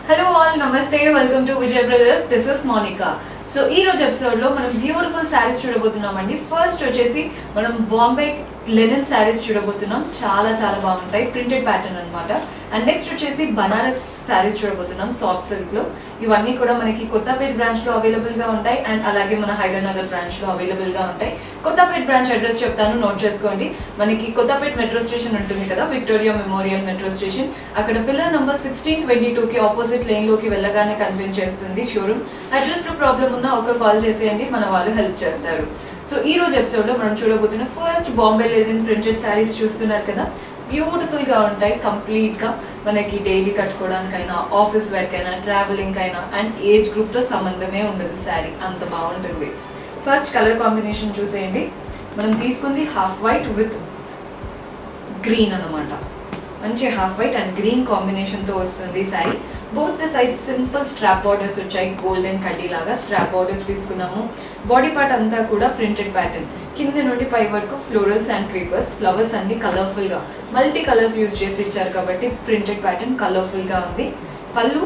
hello all నమస్తే welcome to Vijay brothers this is Monica so ఈ రోజు ఎపిసోడ్ లో మనం బ్యూటిఫుల్ శారీస్ చూడబోతున్నామండి ఫస్ట్ వచ్చేసి మనం బాంబే లెనిన్ శారీస్ చూడబోతున్నాం చాలా చాలా బాగుంటాయి ప్రింటెడ్ ప్యాటర్న్ అన్నమాట అండ్ నెక్స్ట్ వచ్చేసి బనారస్ శారీస్ చూడబోతున్నాం సాఫ్ట్ సిల్క్ లో ఇవన్నీ కూడా మనకి కొత్తపేట బ్రాంచ్ లో అవైలబుల్ గా ఉంటాయి అండ్ అలాగే మన హైదరాబాద్ బ్రాంచ్ లో అవైలబుల్ గా ఉంటాయి కొత్తపేట బ్రాంచ్ అడ్రస్ చెప్తాను నోట్ చేసుకోండి మనకి కొత్తపేట మెట్రో స్టేషన్ ఉంటుంది కదా విక్టోరియా మెమోరియల్ మెట్రో స్టేషన్ అక్కడ pillar number sixteen twenty two కి ఆపోజిట్ లైన్ లోకి వెళ్ళగానే కనిపించేస్తుంది షోరూమ్ అడ్రస్ లో ప్రాబ్లం ఉన్నా ఒక కాల్ చేసేయండి మన వాళ్ళు హెల్ప్ చేస్తారు సో ఈ రోజు ఎపిసోడ్ లో మనం చూడబోతున్న first Bombay linen printed sarees చూస్తున్నారు కదా బ్యూటిఫుల్ గా ఉంటాయి కంప్లీట్ గా మనకి డైలీ కట్టుకోవడానికైనా ఆఫీస్ వర్క్ అయినా ట్రావెలింగ్ అయినా అండ్ ఏజ్ గ్రూప్ తో సంబంధమే ఉండదు శారీ అంత బాగుంటుంది ఫస్ట్ కలర్ కాంబినేషన్ చూసేయండి మనం తీసుకుంది హాఫ్ వైట్ విత్ గ్రీన్ అన్నమాట మంచి half white and green combination తో వస్తుంది saree both the side simple strap borders వచ్చాయి గోల్డెన్ కడ్డీ లాగా స్ట్రాప్ బార్డర్స్ తీసుకున్నాము బాడీ పార్ట్ అంతా కూడా ప్రింటెడ్ ప్యాటర్న్ కింద నుండి పై వరకు ఫ్లోరల్స్ అండ్ క్రీపర్స్ ఫ్లవర్స్ అన్ని కలర్ఫుల్ గా మల్టీ కలర్స్ యూజ్ చేసి ఇచ్చారు కాబట్టి ప్రింటెడ్ ప్యాటర్న్ కలర్ఫుల్ గా ఉంది పళ్ళు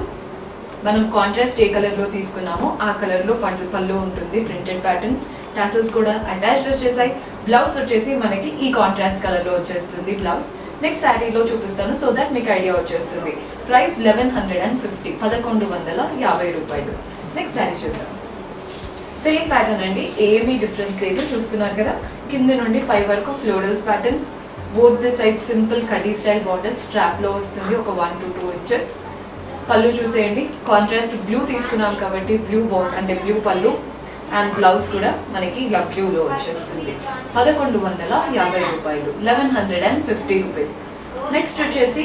మనం కాంట్రాస్ట్ ఏ కలర్ లో తీసుకున్నామో ఆ కలర్ లో పండ్లు పళ్ళు ఉంటుంది ప్రింటెడ్ ప్యాటర్న్ టాసల్స్ కూడా అటాచ్డ్ వచ్చేసాయి బ్లౌజ్ వచ్చేసి మనకి ఈ కాంట్రాస్ట్ కలర్ లో వచ్చేస్తుంది బ్లౌజ్ నెక్స్ట్ శారీలో చూపిస్తాను సో దట్ మీకు ఐడియా వచ్చేస్తుంది price eleven hundred and fifty పదకొండు వందల యాభై రూపాయలు నెక్స్ట్ శారీ చూద్దాం సేమ్ ప్యాటర్న్ అండి ఏమీ డిఫరెన్స్ లేదు చూస్తున్నారు కదా కింద నుండి పై వరకు florals pattern both the side simple కడీ స్టైల్ బార్డర్ స్ట్రాప్ లో వస్తుంది ఒక వన్ టు టూ ఇంచెస్ పళ్ళు చూసేయండి కాంట్రాస్ట్ బ్లూ తీసుకున్నాం కాబట్టి బ్లూ బార్డర్ అంటే బ్లూ పళ్ళు అండ్ బ్లౌజ్ కూడా మనకి ఇలా బ్లూలో వచ్చేస్తుంది పదకొండు వందల యాభై రూపాయలు eleven hundred and fifty rupees next వచ్చేసి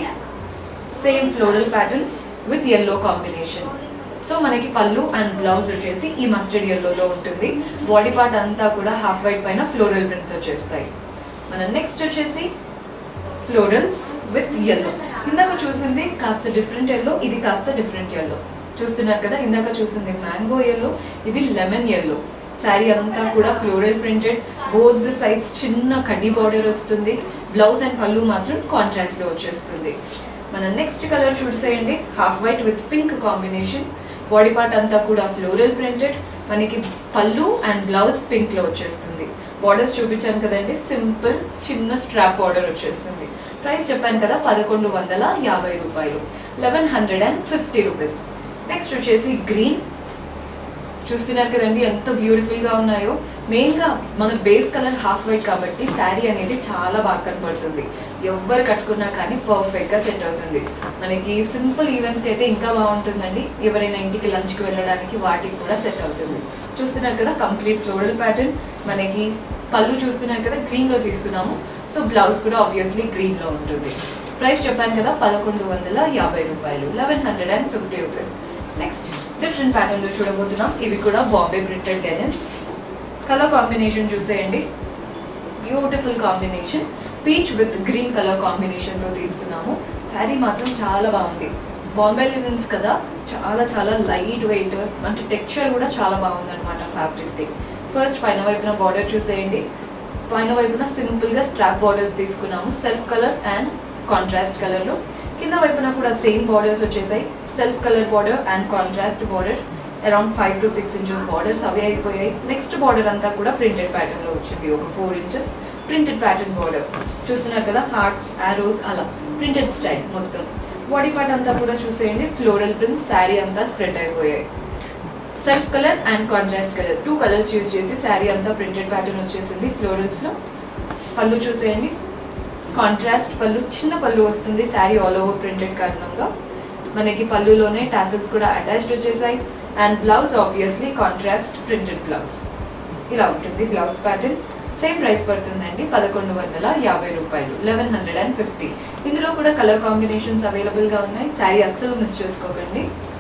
same floral pattern with yellow combination so మనకి పళ్ళు అండ్ బ్లౌజ్ వచ్చేసి ఈ మస్టర్డ్ ఎల్లోలో ఉంటుంది బాడీ పార్ట్ అంతా కూడా హాఫ్ వైట్ పైన ఫ్లోరల్ ప్రింట్స్ వచ్చేస్తాయి మన నెక్స్ట్ వచ్చేసి ఫ్లోరల్స్ విత్ ఎల్లో ఇందాక చూసింది కాస్త డిఫరెంట్ ఎల్లో ఇది కాస్త డిఫరెంట్ ఎల్లో చూస్తున్నారు కదా ఇందాక చూసింది మ్యాంగో ఎల్లో ఇది లెమన్ ఎల్లో శారీ అంతా కూడా floral printed both the sides చిన్న కడ్డీ బార్డర్ వస్తుంది బ్లౌజ్ అండ్ పళ్ళు మాత్రం కాంట్రాస్ట్ లో వచ్చేస్తుంది మన నెక్స్ట్ కలర్ చూసేయండి half white with pink combination body part అంతా కూడా ఫ్లోరల్ ప్రింటెడ్ మనకి పళ్ళు అండ్ బ్లౌజ్ పింక్ లో వచ్చేస్తుంది బార్డర్స్ చూపించాను కదండి సింపుల్ చిన్న స్ట్రాప్ బార్డర్ వచ్చేస్తుంది ప్రైస్ చెప్పాను కదా పదకొండు వందల యాభై రూపాయలు eleven hundred and fifty rupees next వచ్చేసి గ్రీన్ చూస్తున్నారు కదండి ఎంత బ్యూటిఫుల్ గా ఉన్నాయో మెయిన్ గా మన బేస్ కలర్ హాఫ్ వైట్ కాబట్టి శారీ అనేది చాలా బాగా కనపడుతుంది ఎవరు కట్టుకున్నా కానీ పర్ఫెక్ట్ గా సెట్ అవుతుంది మనకి సింపుల్ ఈవెంట్స్ కి అయితే ఇంకా బాగుంటుందండి ఎవరైనా ఇంటికి లంచ్ కి వెళ్ళడానికి వాటికి కూడా సెట్ అవుతుంది చూస్తున్నారు కదా కంప్లీట్ ఫ్లోరల్ ప్యాటర్న్ మనకి పళ్ళు చూస్తున్నారు కదా గ్రీన్ లో తీసుకున్నాము సో బ్లౌజ్ కూడా ఆబ్వియస్లీ గ్రీన్ లో ఉంటుంది ప్రైస్ చెప్పాను కదా పదకొండు వందల యాభై రూపాయలు eleven hundred and fifty rupees next different pattern లో చూడబోతున్నాం ఇవి కూడా Bombay printed denims colour combination చూసేయండి beautiful combination peach with green colour combination తో తీసుకున్నాము శారీ మాత్రం చాలా బాగుంది బాంబే లినన్స్ కదా చాలా చాలా లైట్ వెయిట్ అంటే టెక్స్చర్ కూడా చాలా బాగుంది అనమాట ఫ్యాబ్రిక్ది ఫస్ట్ పైన వైపున బార్డర్ చూసేయండి పైన వైపున సింపుల్ గా స్ట్రాప్ బార్డర్స్ తీసుకున్నాము self colour and contrast colour లో కింద వైపున కూడా సేమ్ బార్డర్స్ వచ్చేసాయి self colour border and contrast border around five to six inches borders అవి అయిపోయాయి నెక్స్ట్ బార్డర్ అంతా కూడా ప్రింటెడ్ ప్యాటర్న్ లో వచ్చింది ఒక four inches printed pattern border చూస్తున్నారు కదా హార్ట్స్ ఆరోస్ అలా ప్రింటెడ్ స్టైల్ మొత్తం బాడీ పార్ట్ అంతా కూడా చూసేయండి ఫ్లోరల్ ప్రింట్స్ శారీ అంతా స్ప్రెడ్ అయిపోయాయి self colour and contrast colour two colours use చేసి శారీ అంతా ప్రింటెడ్ ప్యాటర్న్ వచ్చేసింది ఫ్లోరల్స్ లో పళ్ళు చూసేయండి కాంట్రాస్ట్ పళ్ళు చిన్న పళ్ళు వస్తుంది శారీ ఆల్ ఓవర్ ప్రింటెడ్ కారణంగా మనకి పళ్ళులోనే టాసిల్స్ కూడా అటాచ్డ్ వచ్చేసాయి and blouse obviously contrast printed blouse ఇలా ఉంటుంది బ్లౌజ్ ప్యాటర్న్ సేమ్ ప్రైస్ పడుతుందండి పదకొండు వందల యాభై రూపాయలు లెవెన్ హండ్రెడ్ అండ్ ఫిఫ్టీ ఇందులో కూడా కలర్ కాంబినేషన్స్ అవైలబుల్గా ఉన్నాయి శారీ అస్సలు మిస్ చేసుకోకండి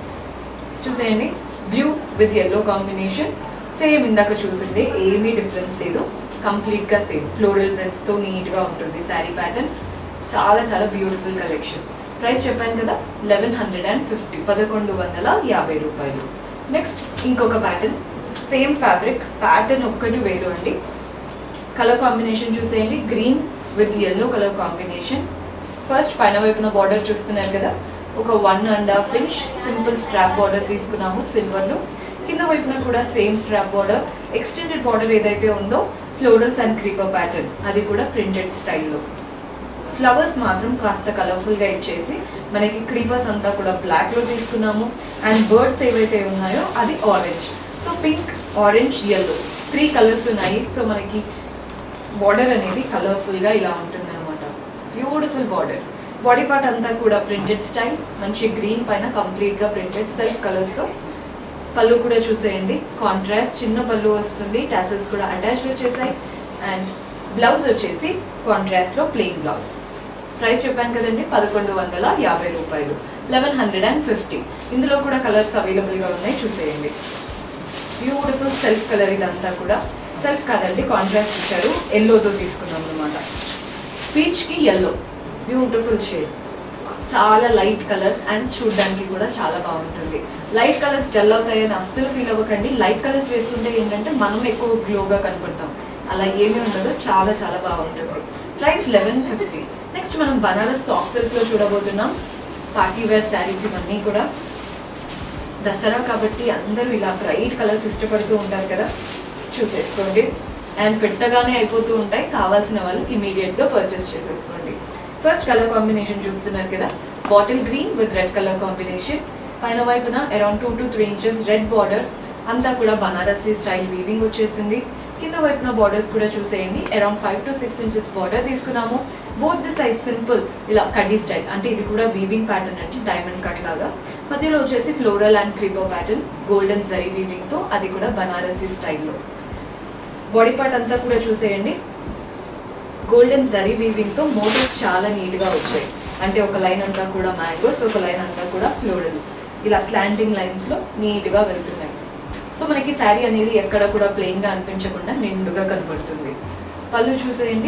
చూసేయండి blue with yellow combination same ఇందాక చూసింది ఏమీ డిఫరెన్స్ లేదు కంప్లీట్గా సేమ్ ఫ్లోరల్ ప్రింట్స్తో నీట్గా ఉంటుంది శారీ ప్యాటర్న్ చాలా చాలా బ్యూటిఫుల్ కలెక్షన్ ప్రైస్ చెప్పాను కదా లెవెన్ హండ్రెడ్ అండ్ ఫిఫ్టీ పదకొండు వందల యాభై రూపాయలు నెక్స్ట్ ఇంకొక ప్యాటర్న్ సేమ్ ఫ్యాబ్రిక్ ప్యాటర్న్ ఒక్కటి వేరు అండి కలర్ కాంబినేషన్ చూసేయండి green with yellow colour combination first పైన వైపున బార్డర్ చూస్తున్నారు కదా ఒక one and half inch simple strap border తీసుకున్నాము సిల్వర్లో కింద వైపున కూడా same strap border extended border ఏదైతే ఉందో ఫ్లోరల్స్ అండ్ క్రీపర్ ప్యాటర్న్ అది కూడా ప్రింటెడ్ స్టైల్లో ఫ్లవర్స్ మాత్రం కాస్త కలర్ఫుల్గా ఇచ్చేసి మనకి క్రీపర్స్ అంతా కూడా బ్లాక్లో తీసుకున్నాము అండ్ బర్డ్స్ ఏవైతే ఉన్నాయో అది orange so pink orange yellow three colours ఉన్నాయి సో మనకి బార్డర్ అనేది కలర్ఫుల్గా ఇలా ఉంటుంది అనమాట బ్యూటిఫుల్ బార్డర్ బాడీ పార్ట్ అంతా కూడా ప్రింటెడ్ స్టైల్ మంచి గ్రీన్ పైన కంప్లీట్గా ప్రింటెడ్ సెల్ఫ్ కలర్స్తో పళ్ళు కూడా చూసేయండి కాంట్రాస్ట్ చిన్న పళ్ళు వస్తుంది టాసల్స్ కూడా అటాచ్ వచ్చేసాయి అండ్ బ్లౌజ్ వచ్చేసి కాంట్రాస్ట్లో ప్లెయిన్ బ్లౌజ్ ప్రైస్ చెప్పాను కదండి పదకొండు వందల యాభై రూపాయలు లెవెన్ హండ్రెడ్ అండ్ ఫిఫ్టీ ఇందులో కూడా కలర్స్ అవైలబుల్గా ఉన్నాయి చూసేయండి బ్యూటిఫుల్ సెల్ఫ్ కలర్ ఇదంతా కూడా సెల్ఫ్ కాదండి కాంట్రాస్ట్ ఇచ్చారు ఎల్లోతో తీసుకున్నాం అనమాట పీచ్కి ఎల్లో బ్యూటిఫుల్ షేడ్ చాలా లైట్ కలర్ అండ్ చూడడానికి కూడా చాలా బాగుంటుంది లైట్ కలర్స్ డల్ అవుతాయని అస్సలు ఫీల్ అవ్వకండి లైట్ కలర్స్ వేసుకుంటే ఏంటంటే మనం ఎక్కువ గ్లోగా కనపడతాం అలా ఏమీ ఉండదు చాలా చాలా బాగుంటుంది ప్రైస్ లెవెన్ ఫిఫ్టీ నెక్స్ట్ మనం బనారస్ సాఫ్ట్ సిల్క్లో చూడబోతున్నాం పార్టీ వేర్ శారీస్ ఇవన్నీ కూడా దసరా కాబట్టి అందరూ ఇలా బ్రైట్ కలర్స్ ఇష్టపడుతూ ఉంటారు కదా చూసేసుకోండి అండ్ పెట్టగానే అయిపోతూ ఉంటాయి కావాల్సిన వాళ్ళు ఇమీడియట్గా పర్చేస్ చేసేసుకోండి ఫస్ట్ కలర్ కాంబినేషన్ చూస్తున్నారు కదా bottle green with red colour combination పైన వైపున around two to three inches red border అంతా కూడా బనారసీ స్టైల్ వీవింగ్ వచ్చేసింది కింద వైపున బార్డర్స్ కూడా చూసేయండి around five to six inches border తీసుకున్నాము బోత్ ది సైడ్ సింపుల్ ఇలా కడ్డీ స్టైల్ అంటే ఇది కూడా వీవింగ్ ప్యాటర్న్ అంటే డైమండ్ కట్ లాగా మధ్యలో వచ్చేసి floral and creeper pattern golden zari weaving తో అది కూడా బనారసీ స్టైల్లో బాడీ పార్ట్ అంతా కూడా చూసేయండి గోల్డెన్ జరీ వీవింగ్ తో మోటివ్స్ చాలా నీట్ గా వచ్చాయి అంటే ఒక లైన్ అంతా కూడా మ్యాంగోస్ ఒక లైన్ అంతా కూడా ఫ్లోరల్స్ ఇలా స్లాంటింగ్ లైన్స్ లో నీట్ గా వెళ్తున్నాయి సో మనకి శారీ అనేది ఎక్కడ కూడా ప్లెయిన్ గా అనిపించకుండా నిండుగా కనపడుతుంది పళ్ళు చూసేయండి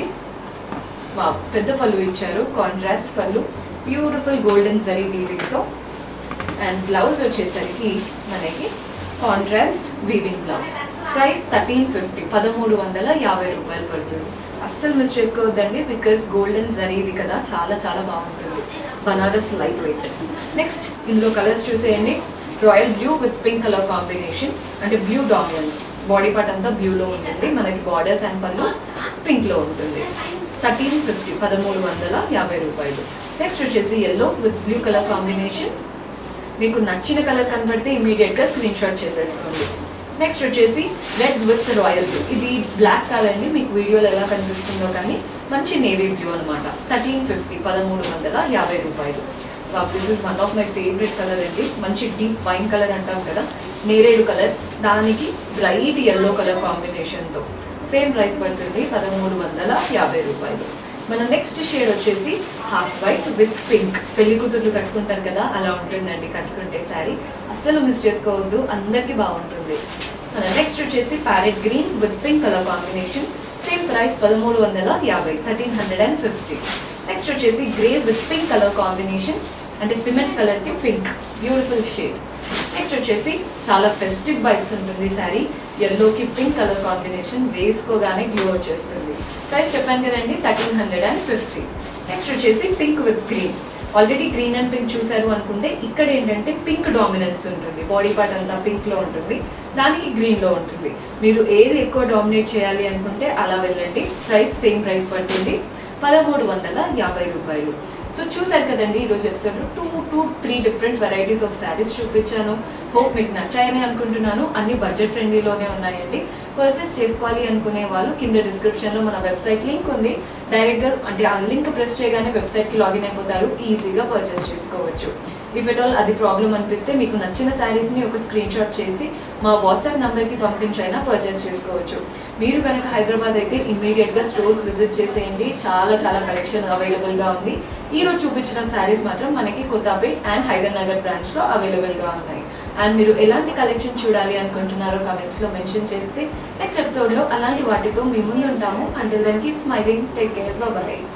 వా పెద్ద పళ్ళు ఇచ్చారు కాంట్రాస్ట్ పళ్ళు బ్యూటిఫుల్ గోల్డెన్ జరీ వీవింగ్ తో అండ్ బ్లౌజ్ వచ్చేసరికి మనకి contrast weaving blouse price thirteen fifty పదమూడు వందల యాభై రూపాయలు పడుతుంది అస్సలు మిస్ చేసుకోవద్దండి బికాస్ గోల్డెన్ జరీది కదా చాలా చాలా బాగుంటుంది బనారస్ లైట్ వెయిట్ నెక్స్ట్ ఇందులో కలర్స్ చూసేయండి royal blue with pink colour combination అంటే బ్లూ డామినెన్స్ బాడీ పార్ట్ అంతా బ్లూలో ఉంటుంది మనకి బార్డర్స్ అండ్ పళ్ళు పింక్లో ఉంటుంది థర్టీన్ ఫిఫ్టీ పదమూడు వందల యాభై రూపాయలు నెక్స్ట్ వచ్చేసి yellow with blue colour combination మీకు నచ్చిన కలర్ కనబడితే ఇమీడియట్గా స్క్రీన్ షాట్ చేసేసుకోండి నెక్స్ట్ వచ్చేసి రెడ్ విత్ రాయల్ బ్లూ ఇది బ్లాక్ కాదండి మీకు వీడియోలో ఎలా కనిపిస్తుందో కానీ మంచి నేవీ బ్లూ అనమాట థర్టీన్ ఫిఫ్టీ పదమూడు వందల యాభై రూపాయలు this is one of my favourite colour అండి మంచి డీప్ వైన్ కలర్ అంటాం కదా నేరేడు కలర్ దానికి బ్రైట్ ఎల్లో కలర్ కాంబినేషన్తో సేమ్ ప్రైస్ పడుతుంది పదమూడు వందల యాభై రూపాయలు మన నెక్స్ట్ షేడ్ వచ్చేసి హాఫ్ వైట్ విత్ పింక్ పెళ్లి కూతుర్లు కట్టుకుంటారు కదా అలా ఉంటుందండి కట్టుకుంటే శారీ అస్సలు మిస్ చేసుకోవద్దు అందరికీ బాగుంటుంది మన నెక్స్ట్ వచ్చేసి parrot green with pink colour combination same price పదమూడు వందల యాభై thirteen hundred and fifty next వచ్చేసి grey with pink colour combination అంటే సిమెంట్ కలర్కి పింక్ బ్యూటిఫుల్ షేడ్ నెక్స్ట్ వచ్చేసి చాలా ఫెస్టివ్ వైబ్స్ ఉంటుంది శారీ ఎల్లోకి పింక్ కలర్ కాంబినేషన్ వేసుకోగానే గ్లో వచ్చేస్తుంది ప్రైస్ చెప్పాను కదండి thirteen hundred and fifty next వచ్చేసి pink with green already green and pink చూసారు అనుకుంటే ఇక్కడ ఏంటంటే పింక్ డామినెన్స్ ఉంటుంది బాడీ పార్ట్ అంతా పింక్లో ఉంటుంది దానికి గ్రీన్లో ఉంటుంది మీరు ఏది ఎక్కువ డామినేట్ చేయాలి అనుకుంటే అలా వెళ్ళండి ప్రైస్ సేమ్ ప్రైస్ పడుతుంది పదమూడు వందల యాభై రూపాయలు సో చూసారు కదండి ఈరోజు ఎపిసోడ్లో two to three different varieties of sarees చూపించాను హోప్ మీకు నచ్చాయని అనుకుంటున్నాను అన్ని బడ్జెట్ ఫ్రెండ్లీలోనే ఉన్నాయండి పర్చేస్ చేసుకోవాలి అనుకునే వాళ్ళు కింద డిస్క్రిప్షన్లో మన వెబ్సైట్ లింక్ ఉంది డైరెక్ట్గా అంటే ఆ లింక్ ప్రెస్ చేయగానే వెబ్సైట్కి లాగిన్ అయిపోతారు ఈజీగా పర్చేస్ చేసుకోవచ్చు ఇఫ్ ఎట్ ఆల్ అది ప్రాబ్లం అనిపిస్తే మీకు నచ్చిన శారీస్ని ఒక స్క్రీన్ షాట్ చేసి మా వాట్సాప్ నెంబర్కి పంపించైనా పర్చేస్ చేసుకోవచ్చు మీరు కనుక హైదరాబాద్ అయితే ఇమీడియట్గా స్టోర్స్ విజిట్ చేసేయండి చాలా చాలా కలెక్షన్ అవైలబుల్గా ఉంది ఈ రోజు చూపించిన శారీస్ మాత్రం మనకి కొత్తపేట్ అండ్ హైదర్ నగర్ బ్రాంచ్లో అవైలబుల్గా ఉన్నాయి అండ్ మీరు ఎలాంటి కలెక్షన్ చూడాలి అనుకుంటున్నారో కమెంట్స్లో మెన్షన్ చేస్తే నెక్స్ట్ ఎపిసోడ్లో అలాంటి వాటితో మీ ముందు ఉంటాము అంటే దానికి స్మైలింగ్ టేక్ కేర్ బాయ్